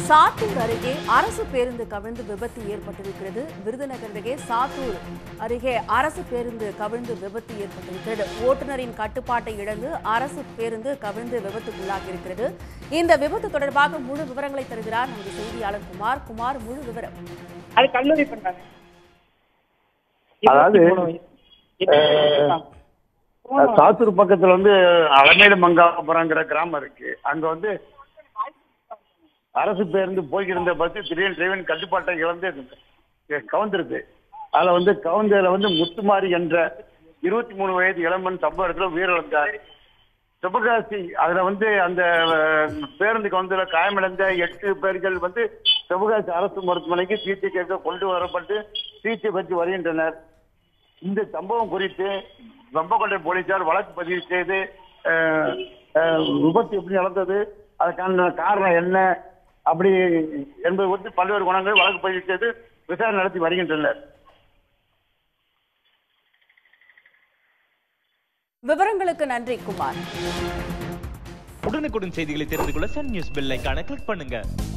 சாத்தூர் அருகே அரசு பேருந்து கவிழ்ந்து விபத்து ஏற்பட்டிருக்கிறது விருதுநகர் அருகே சாத்தூர் அருகே அரசு பேருந்து கவிழ்ந்து விபத்து ஏற்பட்டிருக்கிறது ஓட்டுநரின் கட்டுப்பாட்டை இழந்து அரசு பேருந்து கவிழ்ந்து விபத்துக்குள்ளாகி இருக்கிறது இந்த விபத்து தொடர்பாக முழு விவரங்களை தருகிறார் நமது செய்தியாளர் குமார் குமார் முழு விவரம் அது கல்லூரி பண்றாங்க அதாவது, அஹ், சாத்தூர் பக்கத்துல வந்து அலமேடு மங்காபுரங்கிற கிராமம் இருக்கு அங்க வந்து அரசு பேருந்து போய்கிருந்த பஸ் திடீர்னு டிரைவன் கட்டுப்பாட்டை இழந்து கவுந்திருக்கு அதுல வந்து கவுந்ததுல வந்து முத்துமாரி என்ற இருபத்தி மூணு வயது இளம்பன் சம்பவ இடத்துல உயிரிழந்தார் சிவகாசி அதுல வந்து அந்த அஹ், பேருந்து கவுந்தல காயமடைந்த எட்டு பேர்கள் வந்து சிவகாசி அரசு மருத்துவமனைக்கு சிகிச்சைக்காக கொண்டு வரப்பட்டு சிகிச்சை பெற்று வருகின்றனர் இந்த சம்பவம் குறித்து வெம்பக்கோட்டை போலீசார் வழக்கு பதிவு செய்து அஹ், அஹ், விபத்து எப்படி நடந்தது அதுக்கான காரணம் என்ன அப்படி என்பது குறித்து பல்வேறு குணங்களை வழக்கு பதிவு செய்து விசாரணை நடத்தி வருகின்றனர் விவரங்களுக்கு நன்றி குமார் உடனுக்குடன் செய்திகளை தெரிந்து கொள்ள சன் நியூஸ் பெல் ஐகானை கிளிக் பண்ணுங்க